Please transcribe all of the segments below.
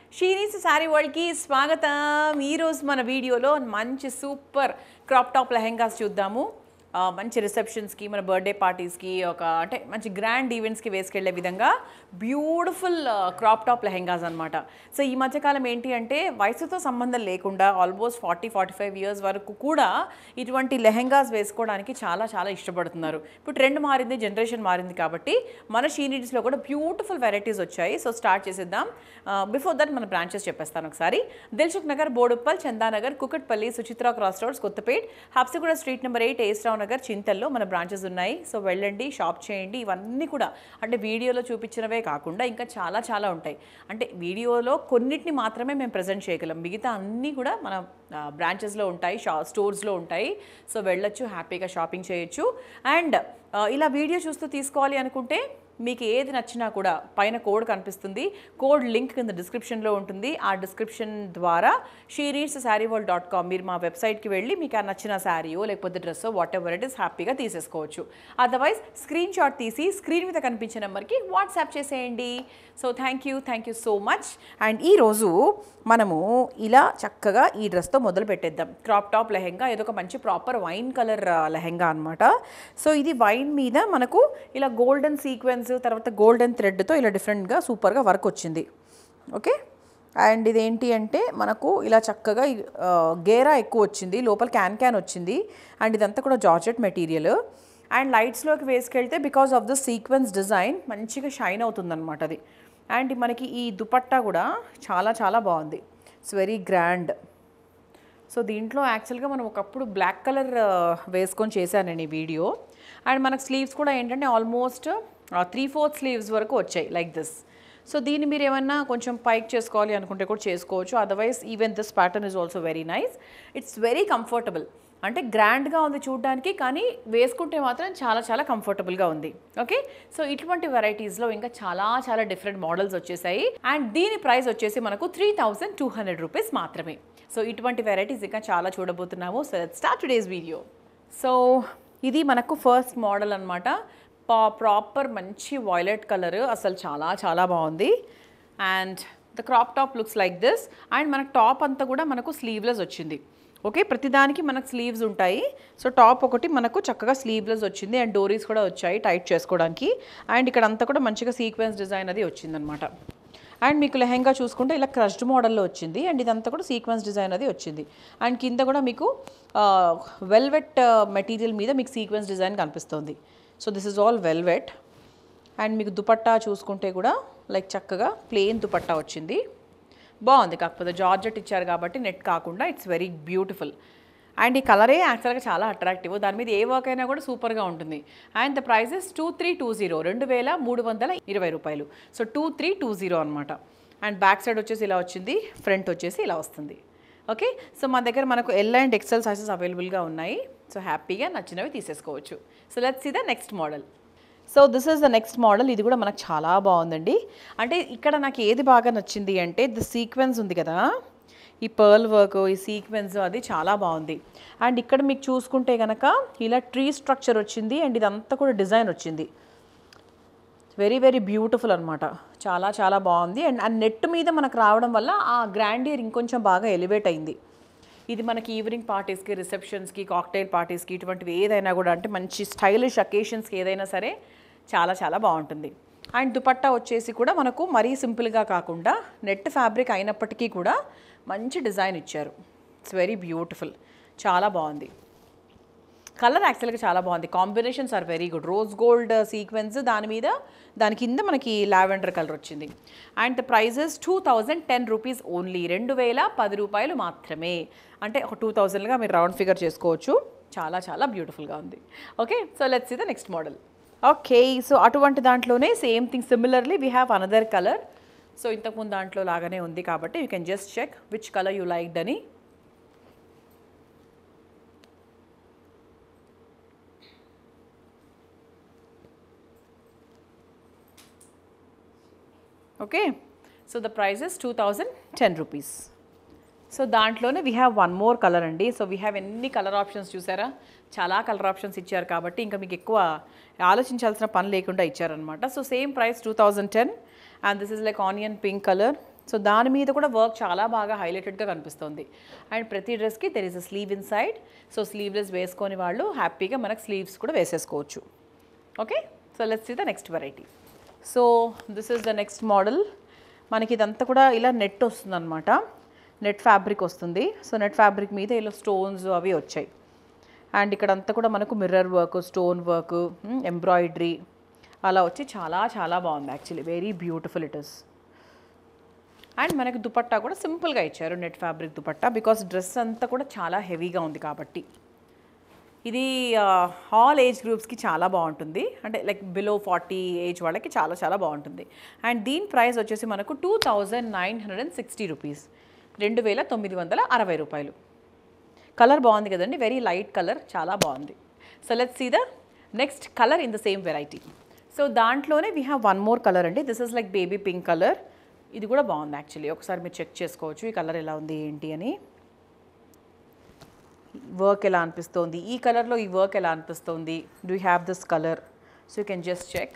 షీరీస్ శారీ వరల్డ్కి స్వాగతం ఈరోజు మన వీడియోలో మంచి సూపర్ క్రాప్ టాప్ లెహెంగాస్ చూద్దాము ఆ, మంచి రిసెప్షన్స్కి మన బర్త్డే పార్టీస్కి ఒక అంటే మంచి గ్రాండ్ ఈవెంట్స్కి వేసుకెళ్లే విధంగా బ్యూటిఫుల్ క్రాప్ టాప్ లెహెంగాస్ అనమాట సో ఈ మధ్యకాలం ఏంటి అంటే వయసుతో సంబంధం లేకుండా almost forty forty five years వరకు కూడా ఇటువంటి లెహెంగాస్ వేసుకోవడానికి చాలా చాలా ఇష్టపడుతున్నారు ఇప్పుడు ట్రెండ్ మారింది జనరేషన్ మారింది కాబట్టి మన షీనిడ్స్లో కూడా బ్యూటిఫుల్ వెరైటీస్ వచ్చాయి సో స్టార్ట్ చేసేద్దాం బిఫోర్ దట్ మన బ్రాంచెస్ చెప్పేస్తాను ఒకసారి Dilsukh Nagar Boduppal Chandanagar Kukatpally Suchitra cross roads Kothapet Habsiguda street number eight SR Nagar చింతల్లో మన బ్రాంచెస్ ఉన్నాయి సో వెళ్ళండి షాప్ చేయండి ఇవన్నీ కూడా అంటే వీడియోలో చూపించినవే కాకుండా ఇంకా చాలా చాలా ఉంటాయి అంటే వీడియోలో కొన్నిటిని మాత్రమే మేము ప్రజెంట్ చేయగలం మిగతా అన్నీ కూడా మన బ్రాంచెస్లో ఉంటాయి షా స్టోర్స్లో ఉంటాయి సో వెళ్ళొచ్చు హ్యాపీగా షాపింగ్ చేయొచ్చు అండ్ ఇలా వీడియో చూస్తూ తీసుకోవాలి అనుకుంటే మీకు ఏది నచ్చినా కూడా పైన కోడ్ కనిపిస్తుంది కోడ్ లింక్ కింద డిస్క్రిప్షన్లో ఉంటుంది ఆ డిస్క్రిప్షన్ ద్వారా షీరీడ్స్ శారీ వరల్డ్ డాట్ కామ్ మీరు మా వెబ్సైట్కి వెళ్ళి మీకు ఆ నచ్చిన శారీయో లేకపోతే డ్రెస్సో వాట్ ఎవర్ ఇట్ ఇస్ హ్యాపీగా తీసేసుకోవచ్చు అదర్వైజ్ స్క్రీన్ షాట్ తీసి స్క్రీన్ మీద కనిపించే నెంబర్కి వాట్సాప్ చేసేయండి so thank you thank you so much and ఈరోజు మనము ఇలా చక్కగా ఈ డ్రెస్తో మొదలు పెట్టేద్దాం క్రాప్ టాప్ లెహెంగా ఏదో ఒక మంచి ప్రాపర్ వైన్ కలర్ లెహెంగా అనమాట సో ఇది వైన్ మీద మనకు ఇలా గోల్డెన్ సీక్వెన్స్ తర్వాత గోల్డెన్ థ్రెడ్తో ఇలా డిఫరెంట్గా సూపర్గా వర్క్ వచ్చింది ఓకే అండ్ ఇదేంటి అంటే మనకు ఇలా చక్కగా ఈ, ఆ, గేరా ఎక్కువ వచ్చింది లోపల క్యాన్ క్యాన్ వచ్చింది అండ్ ఇదంతా కూడా జార్జెట్ మెటీరియల్ అండ్ లైట్స్లోకి వేసుకెళ్తే because of the sequence design మంచిగా షైన్ అవుతుందన్నమాట అది అండ్ మనకి ఈ దుపట్టా కూడా చాలా చాలా బాగుంది ఇట్స్ వెరీ గ్రాండ్ సో దీంట్లో యాక్చువల్గా మనం ఒకప్పుడు బ్లాక్ కలర్ వేసుకొని చేశాను నేను ఈ వీడియో అండ్ మనకు స్లీవ్స్ కూడా ఏంటంటే ఆల్మోస్ట్ త్రీ ఫోర్త్ స్లీవ్స్ వరకు వచ్చాయి లైక్ దిస్ సో దీన్ని మీరు ఏమన్నా కొంచెం పైక్ చేసుకోవాలి అనుకుంటే కూడా చేసుకోవచ్చు otherwise even this pattern is also very nice it's very comfortable అంటే గ్రాండ్గా ఉంది చూడడానికి కానీ వేసుకుంటే మాత్రం చాలా చాలా కంఫర్టబుల్గా ఉంది ఓకే సో ఇటువంటి వెరైటీస్లో ఇంకా చాలా చాలా డిఫరెంట్ మోడల్స్ వచ్చేసాయి అండ్ దీని ప్రైస్ వచ్చేసి మనకు three thousand two hundred rupees మాత్రమే సో ఇటువంటి వెరైటీస్ ఇంకా చాలా చూడబోతున్నాము so start today's video so ఇది మనకు ఫస్ట్ మోడల్ అనమాట పా ప్రాపర్ మంచి వాయిలెట్ కలర్ అసలు చాలా చాలా బాగుంది and the crop top looks like this and మనకు టాప్ అంతా కూడా మనకు స్లీవ్లెస్ వచ్చింది ఓకే ప్రతిదానికి మనకు స్లీవ్స్ ఉంటాయి సో టాప్ ఒకటి మనకు చక్కగా స్లీవ్లెస్ వచ్చింది అండ్ డోరీస్ కూడా వచ్చాయి టైట్ చేసుకోవడానికి అండ్ ఇక్కడ అంతా కూడా మంచిగా సీక్వెన్స్ డిజైన్ అది వచ్చిందనమాట అండ్ మీకు లెహెంగా చూసుకుంటే ఇలా క్రష్డ్ మోడల్లో వచ్చింది అండ్ ఇదంతా కూడా సీక్వెన్స్ డిజైన్ అది వచ్చింది అండ్ కింద కూడా మీకు వెల్వెట్ మెటీరియల్ మీద మీకు సీక్వెన్స్ డిజైన్ కనిపిస్తుంది so this is all velvet and మీకు దుపట్టా చూసుకుంటే కూడా లైక్ చక్కగా ప్లెయిన్ దుపట్టా వచ్చింది బాగుంది కాకపోతే జార్జెట్ ఇచ్చారు కాబట్టి నెట్ కాకుండా ఇట్స్ వెరీ బ్యూటిఫుల్ అండ్ ఈ కలరే యాక్చువల్గా చాలా అట్రాక్టివ్ దాని మీద ఏ వర్క్ అయినా కూడా సూపర్గా ఉంటుంది and the price is two three two zero రెండు వేల మూడు వందల ఇరవై రూపాయలు so two three two zero అనమాట అండ్ బ్యాక్ సైడ్ వచ్చేసి ఇలా వచ్చింది ఫ్రంట్ వచ్చేసి ఇలా వస్తుంది ఓకే సో మా దగ్గర మనకు ఎల్ అండ్ ఎక్సెల్ సైజెస్ అవైలబుల్గా ఉన్నాయి సో హ్యాపీగా నచ్చినవి తీసేసుకోవచ్చు so let's see the next model so this is the next model ఇది కూడా మనకు చాలా బాగుందండి అంటే ఇక్కడ నాకు ఏది బాగా నచ్చింది అంటే ద సీక్వెన్స్ ఉంది కదా ఈ పర్ల్ వర్క్ ఈ సీక్వెన్స్ అది చాలా బాగుంది అండ్ ఇక్కడ మీకు చూసుకుంటే కనుక ఇలా ట్రీ స్ట్రక్చర్ వచ్చింది అండ్ ఇదంతా కూడా డిజైన్ వచ్చింది వెరీ వెరీ బ్యూటిఫుల్ అనమాట చాలా చాలా బాగుంది అండ్ ఆ నెట్ మీద మనకు రావడం వల్ల ఆ గ్రాండియర్ ఇంకొంచెం బాగా ఎలివేట్ అయింది ఇది మనకి ఈవినింగ్ పార్టీస్కి రిసెప్షన్స్కి కాక్టైల్ పార్టీస్కి ఇటువంటివి ఏదైనా కూడా అంటే మంచి స్టైలిష్ అకేషన్స్కి ఏదైనా సరే చాలా చాలా బాగుంటుంది అండ్ దుపట్టా వచ్చేసి కూడా మనకు మరీ సింపుల్గా కాకుండా నెట్ ఫ్యాబ్రిక్ అయినప్పటికీ కూడా మంచి డిజైన్ ఇచ్చారు ఇట్స్ వెరీ బ్యూటిఫుల్ చాలా బాగుంది కలర్ యాక్చువల్గా చాలా బాగుంది combinations are very good rose gold sequence దాని మీద దాని కింద మనకి లావెండర్ కలర్ వచ్చింది and the price is two thousand ten rupees only రెండు వేల పది రూపాయలు మాత్రమే అంటే ఒక టూ థౌజండ్గా మీరు రౌండ్ ఫిగర్ చేసుకోవచ్చు చాలా చాలా బ్యూటిఫుల్గా ఉంది okay so let's see the next model okay so అటువంటి దాంట్లోనే same thing similarly we have another colour so ఇంతకుముందు దాంట్లో లాగానే ఉంది కాబట్టి you can just check which colour you liked అని okay so the price is two thousand ten rupees so దాంట్లోనే we have one more colour అండి సో వీ హ్యావ్ ఎన్ని colour options చూసారా చాలా కలర్ ఆప్షన్స్ ఇచ్చారు కాబట్టి ఇంకా మీకు ఎక్కువ ఆలోచించాల్సిన పని లేకుండా ఇచ్చారనమాట so same price two thousand ten and this is like onion pink colour so దాని మీద కూడా వర్క్ చాలా బాగా హైలైటెడ్గా కనిపిస్తుంది అండ్ ప్రతి డ్రెస్కి there is a sleeve inside so sleeveless వేసుకొని వాళ్ళు హ్యాపీగా మనకు స్లీవ్స్ కూడా వేసేసుకోవచ్చు okay so let's see the next variety so this is the next model మనకి ఇదంతా కూడా ఇలా నెట్ వస్తుంది అనమాట నెట్ ఫ్యాబ్రిక్ వస్తుంది సో నెట్ ఫ్యాబ్రిక్ మీద ఇలా స్టోన్స్ అవి వచ్చాయి అండ్ ఇక్కడ అంతా కూడా మనకు mirror work stone work embroidery అలా వచ్చి చాలా చాలా బాగుంది actually very beautiful it is and మనకి దుపట్టా కూడా సింపుల్గా ఇచ్చారు net fabric dupatta because dress అంతా కూడా చాలా హెవీగా ఉంది కాబట్టి ఇది ఆల్ ఏజ్ గ్రూప్స్కి చాలా బాగుంటుంది అంటే లైక్ బిలో ఫార్టీ ఏజ్ వాళ్ళకి చాలా చాలా బాగుంటుంది అండ్ దీని ప్రైస్ వచ్చేసి మనకు two thousand nine hundred and sixty rupees రెండు వేల తొమ్మిది వందల అరవై రూపాయలు కలర్ బాగుంది కదండి వెరీ లైట్ కలర్ చాలా బాగుంది so let's see the next colour in the same variety so దాంట్లోనే we have one more colour అండి this is like baby pink colour ఇది కూడా బాగుంది యాక్చువల్లీ ఒకసారి మీరు చెక్ చేసుకోవచ్చు ఈ కలర్ ఎలా ఉంది ఏంటి అని వర్క్ ఎలా అనిపిస్తోంది ఈ కలర్లో ఈ వర్క్ ఎలా అనిపిస్తోంది do have this colour so you can just check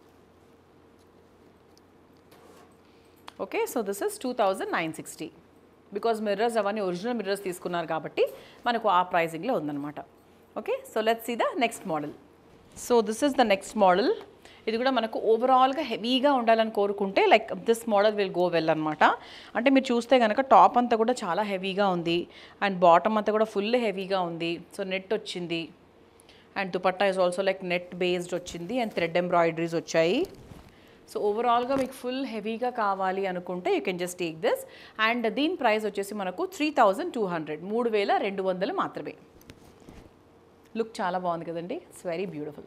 okay so this is two thousand nine sixty because mirrors అవన్నీ ఒరిజినల్ మిర్రర్స్ తీసుకున్నారు కాబట్టి మనకు ఆ ప్రైజింగ్లో ఉందన్నమాట okay so let's see the next model so this is the next model ఇది కూడా మనకు ఓవరాల్గా హెవీగా ఉండాలని కోరుకుంటే like this model will go well అనమాట అంటే మీరు చూస్తే కనుక టాప్ అంతా కూడా చాలా హెవీగా ఉంది అండ్ బాటమ్ అంతా కూడా ఫుల్ హెవీగా ఉంది సో నెట్ వచ్చింది and dupatta is also like net based వచ్చింది అండ్ థ్రెడ్ ఎంబ్రాయిడరీస్ వచ్చాయి సో ఓవరాల్గా మీకు ఫుల్ హెవీగా కావాలి అనుకుంటే you can just take this and దీని ప్రైస్ వచ్చేసి మనకు త్రీ థౌజండ్ టూ హండ్రెడ్ మూడు వేల రెండు వందలు మాత్రమే లుక్ చాలా బాగుంది కదండి it's very beautiful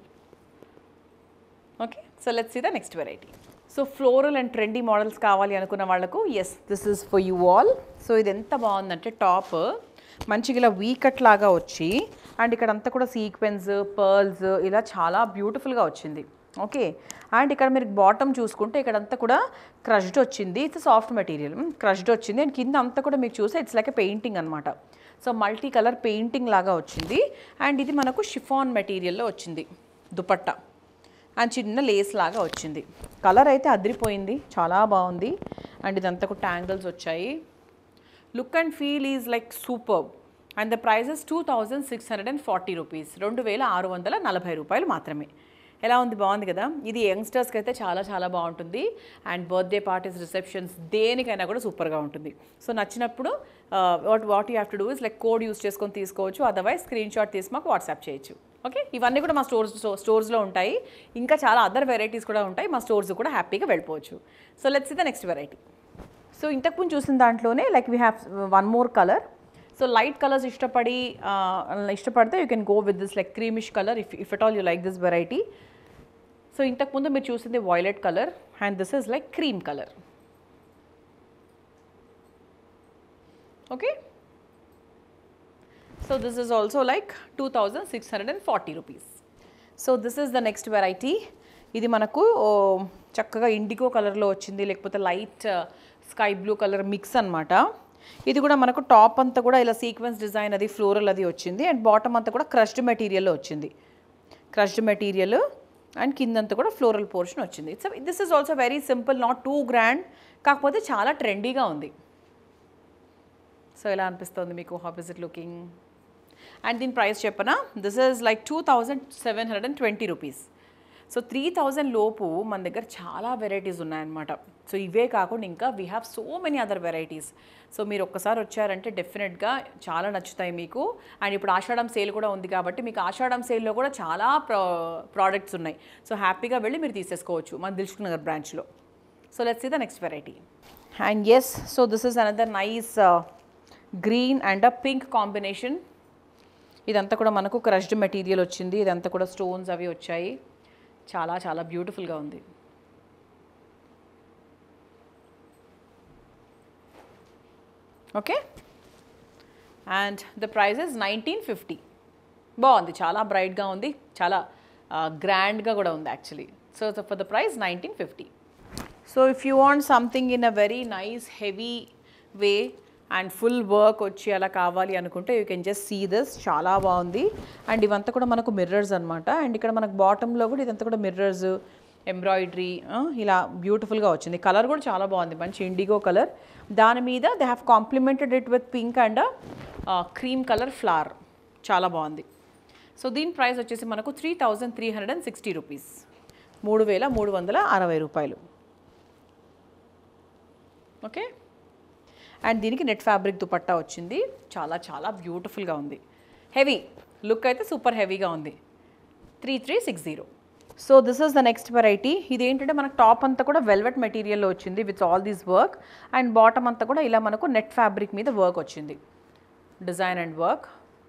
okay so let's see the next variety so floral and trendy models కావాలి అనుకున్న వాళ్ళకు yes this is for you all so ఇది ఎంత బాగుందంటే టాప్ మంచిగా ఇలా వీకట్ లాగా వచ్చి అండ్ ఇక్కడ అంతా కూడా సీక్వెన్స్ పర్ల్స్ ఇలా చాలా బ్యూటిఫుల్గా వచ్చింది ఓకే అండ్ ఇక్కడ మీరు బాటమ్ చూసుకుంటే ఇక్కడ అంతా కూడా క్రష్డ్ వచ్చింది ఇట్స్ సాఫ్ట్ మెటీరియల్ క్రష్డ్ వచ్చింది అండ్ కింద అంతా కూడా మీకు చూస్తే ఇట్స్ లైక్ పెయింటింగ్ అనమాట సో మల్టీ కలర్ పెయింటింగ్ లాగా వచ్చింది అండ్ ఇది మనకు షిఫాన్ మెటీరియల్లో వచ్చింది దుపట్టా అండ్ చిన్న లేస్ లాగా వచ్చింది కలర్ అయితే అదిరిపోయింది చాలా బాగుంది అండ్ ఇదంతా కూడా ట్యాంగిల్స్ వచ్చాయి look and feel is like super and the price is two thousand six hundred and forty rupees రెండు వేల ఆరు వందల నలభై రూపాయలు మాత్రమే ఎలా ఉంది బాగుంది కదా ఇది యంగ్స్టర్స్కి అయితే చాలా చాలా బాగుంటుంది అండ్ బర్త్డే పార్టీస్ రిసెప్షన్స్ దేనికైనా కూడా సూపర్గా ఉంటుంది సో నచ్చినప్పుడు what what you have to do is like code use చేసుకొని తీసుకోవచ్చు అదర్వైజ్ స్క్రీన్ షాట్ తీసి మాకు వాట్సాప్ చేయొచ్చు ఓకే ఇవన్నీ కూడా మా స్టోర్స్ స్టోర్స్లో ఉంటాయి ఇంకా చాలా అదర్ వెరైటీస్ కూడా ఉంటాయి మా స్టోర్స్ కూడా హ్యాపీగా వెళ్ళిపోవచ్చు so let's the next variety so ఇంతకుముందు చూసిన దాంట్లోనే like we have one more colour so light colours ఇష్టపడి ఆ, ఇష్టపడితే you can go with this like creamish colour if if at all you like this variety so ఇంతకుముందు మీరు చూసింది violet colour and this is like cream colour okay so this is also like two thousand six hundred and forty rupees so this is the next variety ఇది మనకు ఓ, చక్కగా indigo కలర్లో వచ్చింది లేకపోతే light sky blue colour mix అన్నమాట ఇది కూడా మనకు టాప్ అంతా కూడా ఇలా సీక్వెన్స్ డిజైన్ అది ఫ్లోరల్ అది వచ్చింది అండ్ బాటమ్ అంతా కూడా క్రష్డ్ మెటీరియల్లో వచ్చింది క్రష్డ్ మెటీరియల్ అండ్ కిందంతా కూడా ఫ్లోరల్ పోర్షన్ వచ్చింది it's this is also very simple not too grand కాకపోతే చాలా ట్రెండీగా ఉంది సో ఎలా అనిపిస్తుంది మీకు how is it looking and దీని ప్రైస్ చెప్పనా this is like two thousand seven hundred and twenty rupees so three thousand లోపు మన దగ్గర చాలా వెరైటీస్ ఉన్నాయన్నమాట సో ఇవే కాకుండా ఇంకా we have so many other varieties so మీరు ఒక్కసారి వచ్చారంటే డెఫినెట్గా చాలా నచ్చుతాయి మీకు అండ్ ఇప్పుడు ఆషాఢం సేల్ కూడా ఉంది కాబట్టి మీకు ఆషాఢం సేల్లో కూడా చాలా ప్రా ప్రోడక్ట్స్ ఉన్నాయి సో హ్యాపీగా వెళ్ళి మీరు తీసేసుకోవచ్చు మన దిల్సుఖ్ నగర్ బ్రాంచ్లో so let's see the next variety and yes so this is another nice green and a pink combination ఇదంతా కూడా మనకు క్రష్డ్ మెటీరియల్ వచ్చింది ఇదంతా కూడా స్టోన్స్ అవి వచ్చాయి చాలా చాలా బ్యూటిఫుల్గా ఉంది okay and the price is nineteen fifty బాగుంది చాలా బ్రైట్గా ఉంది చాలా గ్రాండ్గా కూడా ఉంది actually so for the price nineteen fifty so if you want something in a very nice heavy way and full work వచ్చి అలా కావాలి అనుకుంటే you can just see this చాలా బాగుంది అండ్ ఇవంతా కూడా మనకు మిర్రర్స్ అనమాట అండ్ ఇక్కడ మనకు బాటంలో కూడా ఇదంతా కూడా మిర్రర్స్ ఎంబ్రాయిడరీ ఇలా బ్యూటిఫుల్గా వచ్చింది కలర్ కూడా చాలా బాగుంది మంచి ఇండిగో కలర్ దాని మీద they have complimented it with pink and cream colour flower చాలా బాగుంది సో దీని ప్రైస్ వచ్చేసి మనకు three thousand three hundred and sixty rupees మూడు వేల మూడు వందల అరవై రూపాయలు ఓకే అండ్ దీనికి నెట్ ఫ్యాబ్రిక్ దుపట్టా వచ్చింది చాలా చాలా బ్యూటిఫుల్గా ఉంది హెవీ లుక్ అయితే సూపర్ హెవీగా ఉంది three three six zero so this is the next variety ఇది ఏంటంటే మనకు టాప్ అంతా కూడా వెల్వెట్ మెటీరియల్లో వచ్చింది with all these work and bottom అంతా కూడా ఇలా మనకు నెట్ ఫ్యాబ్రిక్ మీద వర్క్ వచ్చింది డిజైన్ అండ్ వర్క్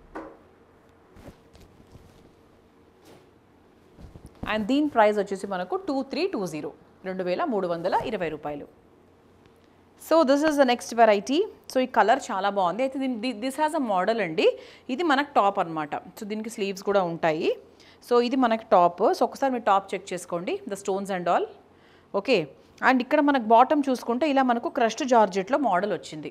అండ్ దీని ప్రైస్ వచ్చేసి మనకు టూ త్రీ టూ జీరో రెండు వేల మూడు వందల ఇరవై రూపాయలు so this is the next variety so ఈ కలర్ చాలా బాగుంది అయితే దీని దిస్ హ్యాస్ అ మోడల్ అండి ఇది మనకు టాప్ అనమాట సో దీనికి స్లీవ్స్ కూడా ఉంటాయి సో ఇది మనకి టాప్ సో ఒకసారి మీరు టాప్ చెక్ చేసుకోండి the stones and all okay and ఇక్కడ మనకు బాటమ్ చూసుకుంటే ఇలా మనకు క్రష్డ్ జార్జెట్లో మోడల్ వచ్చింది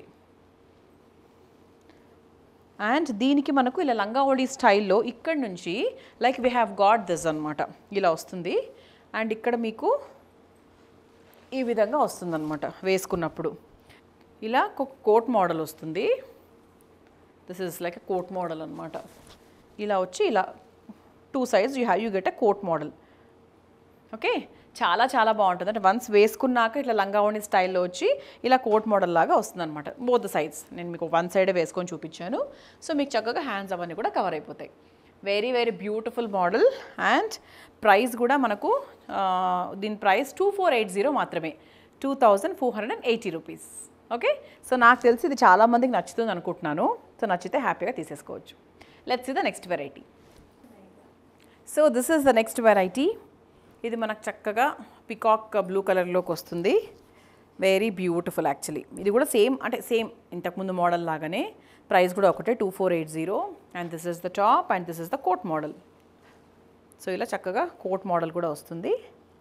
అండ్ దీనికి మనకు ఇలా లంగావళి స్టైల్లో ఇక్కడ నుంచి like we have got this అనమాట ఇలా వస్తుంది అండ్ ఇక్కడ మీకు ఈ విధంగా వస్తుందన్నమాట వేసుకున్నప్పుడు ఇలా ఒక కోట్ మోడల్ వస్తుంది this is like a coat model అనమాట ఇలా వచ్చి ఇలా two size you have you get a coat model okay చాలా చాలా బాగుంటుంది అంటే వన్స్ వేసుకున్నాక ఇట్లా లంగావణి స్టైల్లో వచ్చి ఇలా కోట్ మోడల్ లాగా వస్తుంది అనమాట బోత్ సైడ్స్ నేను మీకు వన్ సైడే వేసుకొని చూపించాను సో మీకు చక్కగా హ్యాండ్స్ అవన్నీ కూడా కవర్ అయిపోతాయి very very beautiful model and price కూడా మనకు ఆ, దీని price two four eight zero మాత్రమే two thousand four hundred and eighty rupees okay so నాకు తెలిసి ఇది చాలామందికి నచ్చుతుంది అనుకుంటున్నాను సో నచ్చితే హ్యాపీగా తీసేసుకోవచ్చు let's the the next variety so this is the next variety ఇది మనకు చక్కగా పికాక్ బ్లూ కలర్లోకి వస్తుంది వెరీ బ్యూటిఫుల్ యాక్చువల్లీ ఇది కూడా సేమ్ అంటే సేమ్ ఇంతకుముందు మోడల్ లాగానే ప్రైస్ కూడా ఒకటే two four eight zero and this is the top and this is the coat model so ఇలా చక్కగా కోట్ మోడల్ కూడా వస్తుంది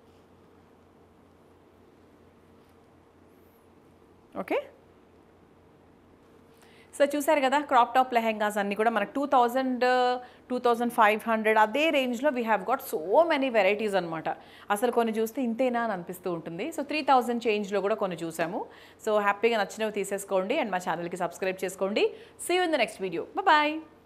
ఓకే సో చూసారు కదా క్రాప్ టాప్ లెహెంగాస్ అన్నీ కూడా మనకు two thousand two thousand five hundred అదే రేంజ్లో we have got so many varieties అనమాట అసలు కొన్ని చూస్తే ఇంతేనా అని అనిపిస్తూ ఉంటుంది సో త్రీ థౌజండ్ చేంజ్లో కూడా కొన్ని చూసాము సో హ్యాపీగా నచ్చినవి తీసేసుకోండి అండ్ మా ఛానల్కి సబ్స్క్రైబ్ చేసుకోండి see you in the next video bye